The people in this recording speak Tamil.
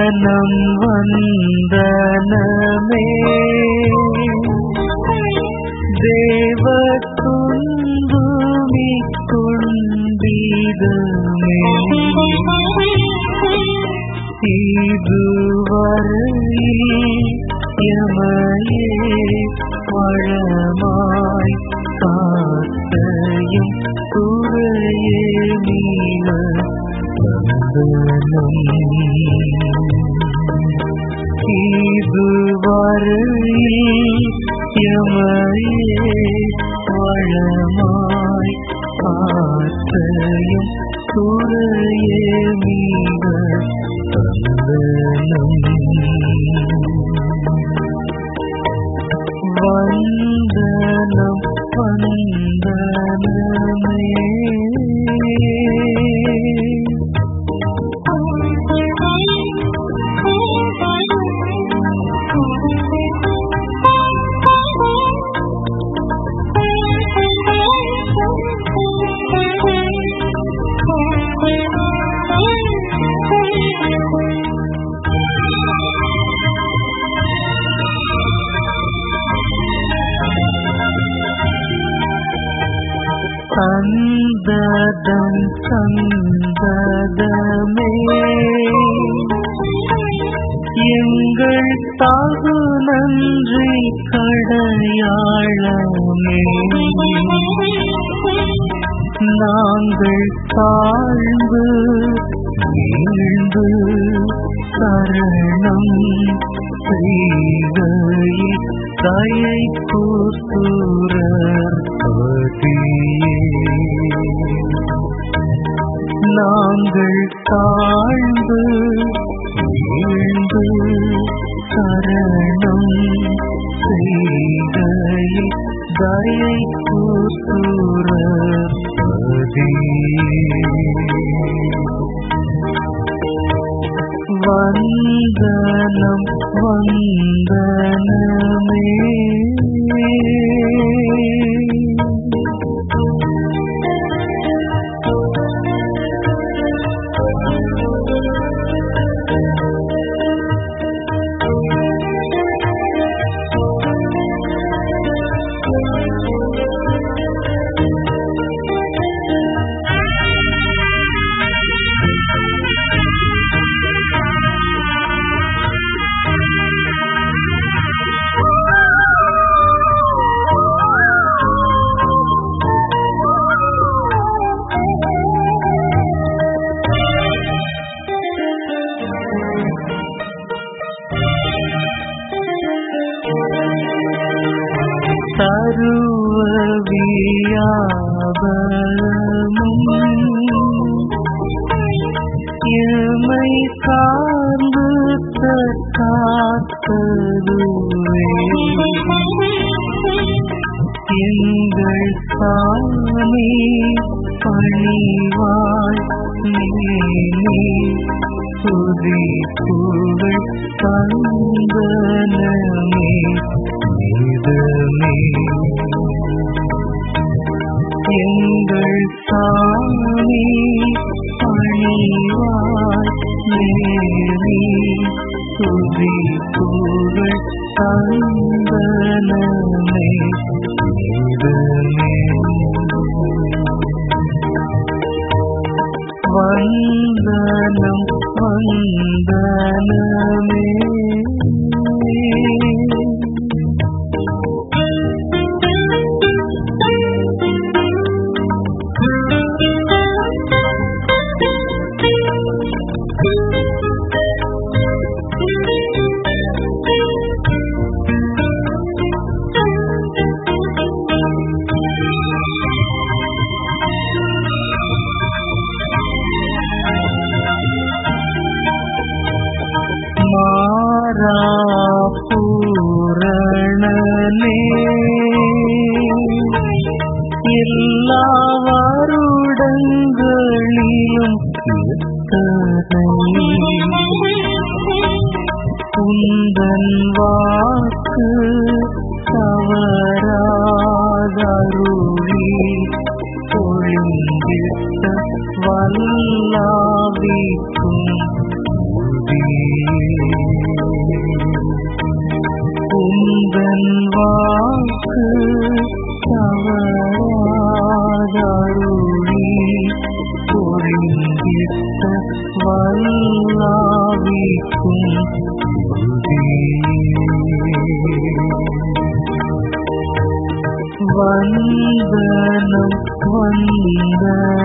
வந்தனம் வந்தனமே தேவ துன்புமி கொண்டிதமே இதுவரையில் எமையே வளமாய் காத்தையும் துறையே மீன வந்தனம் இதுவரையில் எமையே வளமாய் காத்தையும் துறையே மீன வந்தனம் வந்தனம் வந்தனமே சந்ததம் சந்ததமே எங்கள் தாகு நன்றி கடையாளமே நாங்கள் தாழ்ந்து வீழ்ந்து சரணம் செய்கையில் தயை கூசுரர் நாங்கள் தாழ்ந்து வீழ்ந்து சரணம் செய்கையில் தயை கூசுரர் வந்தனம் வந்தனமே சர்வவியாபமும் எமை சார்ந்து காத்ததுவே எங்கள் சாமி பணிவாய் நீ துதி புகழ் தந்தனமே இதமே எங்கள் சாமி பணிவாய் நேரி துதி புகழ் தந்தனமே இதமே வந்தனம் வந்தனமே மாறா பூரணனே எல்லா வருடங்களிலும் எத்தனை உந்தன் வாக்கு தவறாதருளி பொழிந்திட்ட வல்லாவிக்கும் உந்தன் வாக்கு தவறாதருளி பொறிந்திட்ட வல்லாவிக்கும் வந்தனம் வந்தனம்